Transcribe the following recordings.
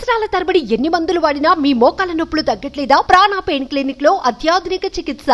సంవత్సరాల తరబడి ఎన్ని మందులు వాడినా మీ మోకాల నొప్పులు తగ్గట్లేదా ప్రాణ పెయిన్ క్లినిక్ లో అత్యాధునిక చికిత్స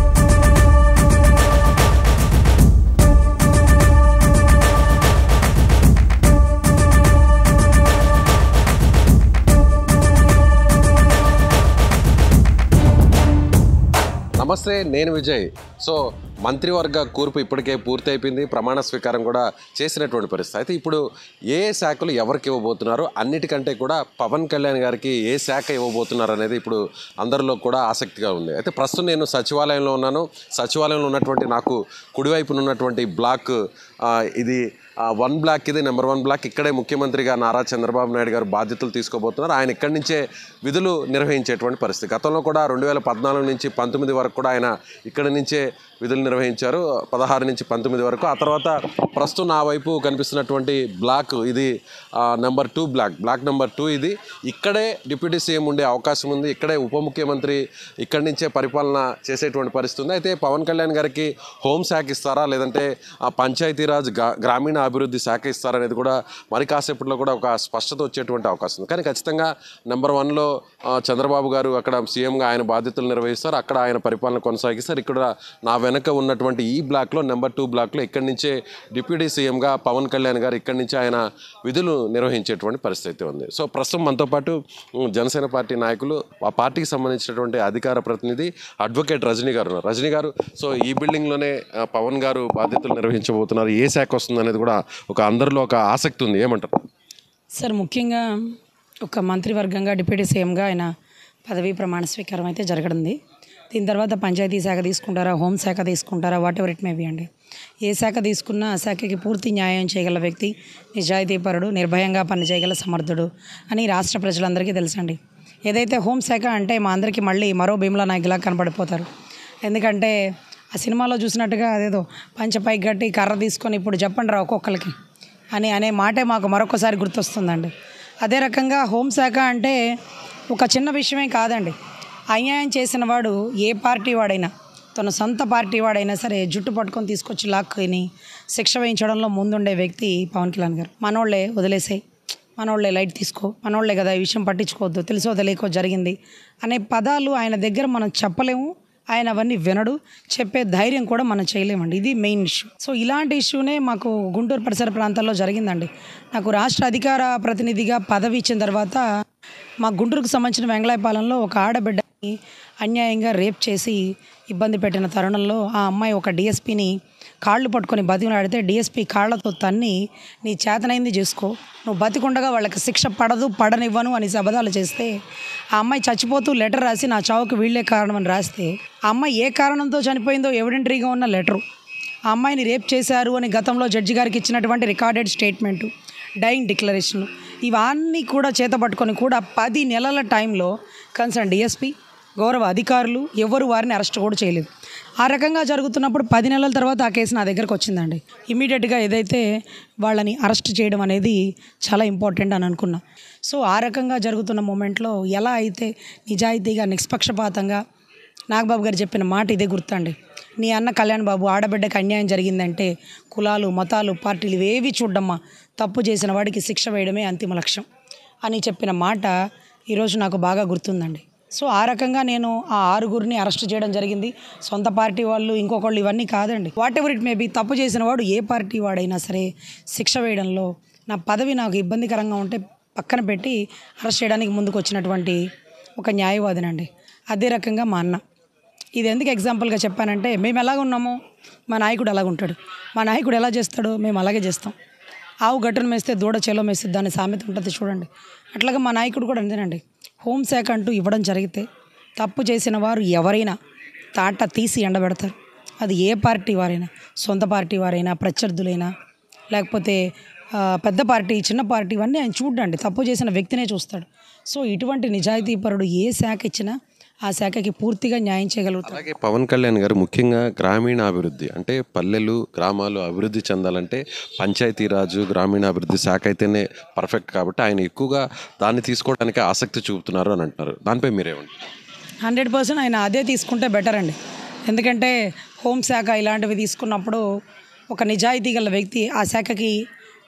నమస్తే నేను విజయ్ సో మంత్రివర్గ కూర్పు ఇప్పటికే పూర్తి అయిపోయింది ప్రమాణ స్వీకారం కూడా చేసినటువంటి పరిస్థితి అయితే ఇప్పుడు ఏ శాఖలు ఎవరికి ఇవ్వబోతున్నారు అన్నిటికంటే కూడా పవన్ కళ్యాణ్ గారికి ఏ శాఖ ఇవ్వబోతున్నారు అనేది ఇప్పుడు అందరిలో కూడా ఆసక్తిగా ఉంది అయితే ప్రస్తుతం నేను సచివాలయంలో ఉన్నాను సచివాలయంలో ఉన్నటువంటి నాకు కుడివైపున ఉన్నటువంటి బ్లాక్ ఆ, ఇది ఆ, వన్ బ్లాక్ ఇది నెంబర్ వన్ బ్లాక్ ఇక్కడే ముఖ్యమంత్రిగా నారా చంద్రబాబు నాయుడు గారు బాధ్యతలు తీసుకోబోతున్నారు ఆయన ఇక్కడి నుంచే విధులు నిర్వహించేటువంటి పరిస్థితి గతంలో కూడా రెండు వేల పద్నాలుగు నుంచి పంతొమ్మిది వరకు కూడా ఆయన ఇక్కడి నుంచే విధులు నిర్వహించారు పదహారు నుంచి పంతొమ్మిది వరకు ఆ తర్వాత ప్రస్తుతం నా వైపు కనిపిస్తున్నటువంటి బ్లాక్ ఇది number two block block number two ఇది ఇక్కడే డిప్యూటీ సీఎం ఉండే అవకాశం ఉంది ఇక్కడే ఉప ముఖ్యమంత్రి ఇక్కడి నుంచే పరిపాలన చేసేటువంటి పరిస్థితి ఉంది అయితే పవన్ కళ్యాణ్ గారికి హోంశాఖ ఇస్తారా లేదంటే ఆ పంచాయతీరాజ్ గా- గ్రామీణ అభివృద్ధి శాఖ ఇస్తారా అనేది కూడా మరి కాసేపట్లో కూడా ఒక స్పష్టత వచ్చేటువంటి అవకాశం ఉంది కానీ ఖచ్చితంగా నెంబర్ వన్లో చంద్రబాబు గారు అక్కడ సీఎంగా ఆయన బాధ్యతలు నిర్వహిస్తారు అక్కడ ఆయన పరిపాలన కొనసాగిస్తారు ఇక్కడ నా వెనక ఉన్నటువంటి ఈ బ్లాక్లో నెంబర్ టూ బ్లాక్లో ఇక్కడి నుంచే డిప్యూటీ సీఎంగా పవన్ కళ్యాణ్ గారు ఇక్కడి నుంచి ఆయన విధులు నిర్వహించేటువంటి పరిస్థితి ఉంది సో ప్రస్తుతం మనతో పాటు ఉమ్, జనసేన పార్టీ నాయకులు ఆ పార్టీకి సంబంధించినటువంటి అధికార ప్రతినిధి అడ్వకేట్ రజనీ గారు ఉన్నారు రజనీ గారు సో ఈ బిల్డింగ్లోనే ఆ, పవన్ గారు బాధ్యతలు నిర్వహించబోతున్నారు ఏ శాఖ వస్తుంది అనేది కూడా ఒక అందరిలో ఒక ఆసక్తి ఉంది ఏమంటారు సార్ ముఖ్యంగా ఒక మంత్రివర్గంగా డిప్యూటీ సీఎంగా ఆయన పదవీ ప్రమాణ స్వీకారం అయితే జరగనుంది దీని తర్వాత పంచాయతీ శాఖ తీసుకుంటారా హోం శాఖ తీసుకుంటారా whatever it may be అండి ఏ శాఖ తీసుకున్నా ఆ శాఖకి పూర్తి న్యాయం చేయగల వ్యక్తి నిజాయితీపరుడు నిర్భయంగా పనిచేయగల సమర్థుడు అని రాష్ట్ర ప్రజలందరికీ తెలుసండి ఏదైతే హోం శాఖ అంటే మా అందరికీ మళ్ళీ మరో భీమ్లా నాయకులా కనపడిపోతారు ఎందుకంటే ఆ సినిమాలో చూసినట్టుగా అదేదో పంచపై గట్టి కర్ర తీసుకొని ఇప్పుడు చెప్పండి రా ఒక్కొక్కరికి అని అనే మాటే మాకు మరొకసారి గుర్తొస్తుందండి అదే రకంగా హోంశాఖ అంటే ఒక చిన్న విషయమే కాదండి అన్యాయం చేసిన వాడు ఏ పార్టీ వాడైనా తన సొంత పార్టీ వాడైనా సరే జుట్టు పట్టుకొని తీసుకొచ్చి లాక్కుని శిక్ష వేయించడంలో ముందుండే వ్యక్తి పవన్ కళ్యాణ్ గారు మనోళ్ళే వదిలేసాయి మనోళ్ళే లైట్ తీసుకో మనోళ్ళే కదా ఈ విషయం పట్టించుకోవద్దు తెలుసో తెలియకో జరిగింది అనే పదాలు ఆయన దగ్గర మనం చెప్పలేము ఆయన అవన్నీ వినడు చెప్పే ధైర్యం కూడా మనం చేయలేమండి ఇది మెయిన్ ఇష్యూ సో ఇలాంటి ఇష్యూనే మాకు గుంటూరు పరిసర ప్రాంతాల్లో జరిగిందండి నాకు రాష్ట్ర అధికార ప్రతినిధిగా పదవి ఇచ్చిన తర్వాత మా గుంటూరుకు సంబంధించిన వెంగళాయపాలెంలో ఒక ఆడబిడ్డని అన్యాయంగా రేప్ చేసి ఇబ్బంది పెట్టిన తరుణంలో ఆ అమ్మాయి ఒక డిఎస్పీని కాళ్ళు పట్టుకొని బతిమలాడితే డిఎస్పీ కాళ్ళతో తన్ని నీ చేతనైంది చేసుకో నువ్వు బతికుండగా వాళ్ళకి శిక్ష పడదు పడనివ్వను అని అబద్ధాలు చేస్తే ఆ అమ్మాయి చచ్చిపోతూ లెటర్ రాసి నా చావుకు వీళ్ళే కారణం అని రాస్తే ఆ అమ్మాయి ఏ కారణంతో చనిపోయిందో ఎవిడెంటరీగా ఉన్న లెటరు ఆ అమ్మాయిని రేప్ చేశారు అని గతంలో జడ్జి గారికి ఇచ్చినటువంటి రికార్డెడ్ స్టేట్మెంటు డైయింగ్ డిక్లరేషన్ ఇవన్నీ కూడా చేతపట్టుకొని కూడా పది నెలల టైంలో కన్సర్న్ డిఎస్పీ గౌరవ అధికారులు ఎవరు వారిని అరెస్ట్ కూడా చేయలేదు ఆ రకంగా జరుగుతున్నప్పుడు పది నెలల తర్వాత ఆ కేసు నా దగ్గరకు వచ్చిందండి ఇమీడియట్గా ఏదైతే వాళ్ళని అరెస్ట్ చేయడం అనేది చాలా ఇంపార్టెంట్ అని అనుకున్నా సో ఆ రకంగా జరుగుతున్న మూమెంట్లో ఎలా అయితే నిజాయితీగా నిష్పక్షపాతంగా నాగబాబు గారు చెప్పిన మాట ఇదే గుర్తండి నీ అన్న కళ్యాణ్ బాబు ఆడబిడ్డకి అన్యాయం జరిగిందంటే కులాలు మతాలు పార్టీలు ఇవేవి చూడమ్మా తప్పు చేసిన వాడికి శిక్ష వేయడమే అంతిమ లక్ష్యం అని చెప్పిన మాట ఈరోజు నాకు బాగా గుర్తుందండి సో ఆ రకంగా నేను ఆ ఆరుగురిని అరెస్ట్ చేయడం జరిగింది సొంత పార్టీ వాళ్ళు ఇంకొకళ్ళు ఇవన్నీ కాదండి whatever it may be తప్పు చేసిన వాడు ఏ పార్టీ వాడైనా సరే శిక్ష వేయడంలో నా పదవి నాకు ఇబ్బందికరంగా ఉంటే పక్కన పెట్టి అరెస్ట్ చేయడానికి ముందుకు వచ్చినటువంటి ఒక న్యాయవాదినండి అదే రకంగా మా అన్న ఇది ఎందుకు ఎగ్జాంపుల్గా చెప్పానంటే మేము ఎలాగ ఉన్నామో మా నాయకుడు అలాగ ఉంటాడు మా నాయకుడు ఎలా చేస్తాడో మేము అలాగే చేస్తాం ఆవు గట్టును మేస్తే దూడ చేలో మేస్తే దాని సామెత ఉంటుంది చూడండి అట్లాగా మా నాయకుడు కూడా అంతేనండి హోంశాఖ అంటూ ఇవ్వడం జరిగితే తప్పు చేసిన వారు ఎవరైనా తాట తీసి ఎండబెడతారు అది ఏ పార్టీ వారైనా సొంత పార్టీ వారైనా ప్రత్యర్థులైనా లేకపోతే ఆ, పెద్ద పార్టీ చిన్న పార్టీ ఇవన్నీ ఆయన చూడండి తప్పు చేసిన వ్యక్తినే చూస్తాడు సో ఇటువంటి నిజాయితీపరుడు ఏ శాఖ ఇచ్చినా ఆ శాఖకి పూర్తిగా న్యాయం చేయగలుగుతాడు అలాగే పవన్ కళ్యాణ్ గారు ముఖ్యంగా గ్రామీణ అభివృద్ధి అంటే పల్లెలు గ్రామాలు అభివృద్ధి చెందాలంటే పంచాయతీరాజు గ్రామీణాభివృద్ధి శాఖ అయితేనే పర్ఫెక్ట్ కాబట్టి ఆయన ఎక్కువగా దాన్ని తీసుకోవడానికి ఆసక్తి చూపుతున్నారు అని అంటున్నారు దానిపై మీరేమంటారు హండ్రెడ్ పర్సెంట్ ఆయన అదే తీసుకుంటే బెటర్ అండి ఎందుకంటే హోంశాఖ ఇలాంటివి తీసుకున్నప్పుడు ఒక నిజాయితీ గల వ్యక్తి ఆ శాఖకి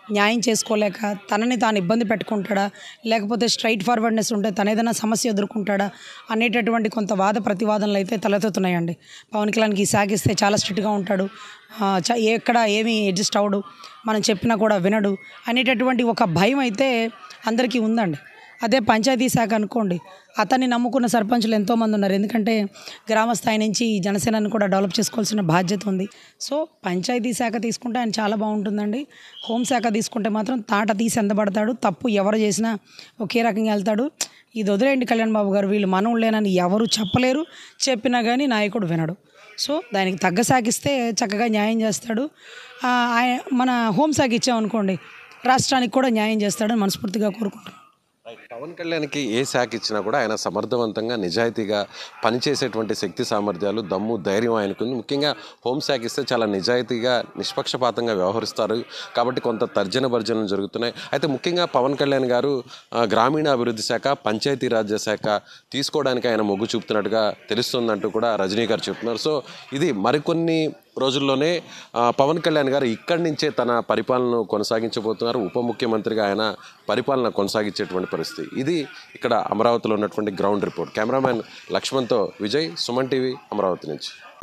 న్యాయం చేసుకోలేక తనని తాను ఇబ్బంది పెట్టుకుంటాడా లేకపోతే స్ట్రైట్ ఫార్వర్డ్నెస్ ఉంటే తన ఏదైనా సమస్య ఎదుర్కొంటాడా అనేటటువంటి కొంత వాద ప్రతివాదనలు అయితే తలెత్తుతున్నాయండి పవన్ కళ్యాణ్కి ఈ శాఖ ఇస్తే చాలా స్ట్రిక్ట్గా ఉంటాడు ఆ, చ- ఎక్కడ ఏమీ అడ్జస్ట్ అవ్వడు మనం చెప్పినా కూడా వినడు అనేటటువంటి ఒక భయం అయితే అందరికీ ఉందండి అదే పంచాయతీ శాఖ అనుకోండి అతన్ని నమ్ముకున్న సర్పంచులు ఎంతోమంది ఉన్నారు ఎందుకంటే గ్రామ స్థాయి నుంచి ఈ జనసేనని కూడా డెవలప్ చేసుకోవాల్సిన బాధ్యత ఉంది సో పంచాయతీ శాఖ తీసుకుంటే ఆయన చాలా బాగుంటుందండి హోంశాఖ తీసుకుంటే మాత్రం తాట తీసి ఎందబడతాడు తప్పు ఎవరు చేసినా ఒకే రకంగా వెళ్తాడు ఇది వదిలేయండి కళ్యాణ్ బాబు గారు వీళ్ళు మనవులేనని ఎవరు చెప్పలేరు చెప్పినా కానీ నాయకుడు వినడు సో దానికి తగ్గ సాగిస్తే చక్కగా న్యాయం చేస్తాడు ఆ, ఆయన మన హోంశాఖ ఇచ్చామనుకోండి రాష్ట్రానికి కూడా న్యాయం చేస్తాడని మనస్ఫూర్తిగా కోరుకుంటున్నాను పవన్ కళ్యాణ్కి ఏ శాఖ ఇచ్చినా కూడా ఆయన సమర్థవంతంగా నిజాయితీగా పనిచేసేటువంటి శక్తి సామర్థ్యాలు దమ్ము ధైర్యం ఆయనకుంది ముఖ్యంగా హోంశాఖ ఇస్తే చాలా నిజాయితీగా నిష్పక్షపాతంగా వ్యవహరిస్తారు కాబట్టి కొంత తర్జన భర్జనలు జరుగుతున్నాయి అయితే ముఖ్యంగా పవన్ కళ్యాణ్ గారు ఆ, గ్రామీణ అభివృద్ధి శాఖ పంచాయతీరాజ్ శాఖ తీసుకోవడానికి ఆయన మొగ్గు చూపుతున్నట్టుగా తెలుస్తుందంటూ కూడా రజనీ గారు చెప్తున్నారు సో ఇది మరికొన్ని రోజుల్లోనే ఆ, పవన్ కళ్యాణ్ గారు ఇక్కడి నుంచే తన పరిపాలనను కొనసాగించబోతున్నారు ఉప ముఖ్యమంత్రిగా ఆయన పరిపాలన కొనసాగించేటువంటి పరిస్థితి ఇది ఇక్కడ అమరావతిలో ఉన్నటువంటి గ్రౌండ్ రిపోర్ట్ కెమెరామ్యాన్ లక్ష్మణ్తో విజయ్ సుమన్ టీవీ అమరావతి నుంచి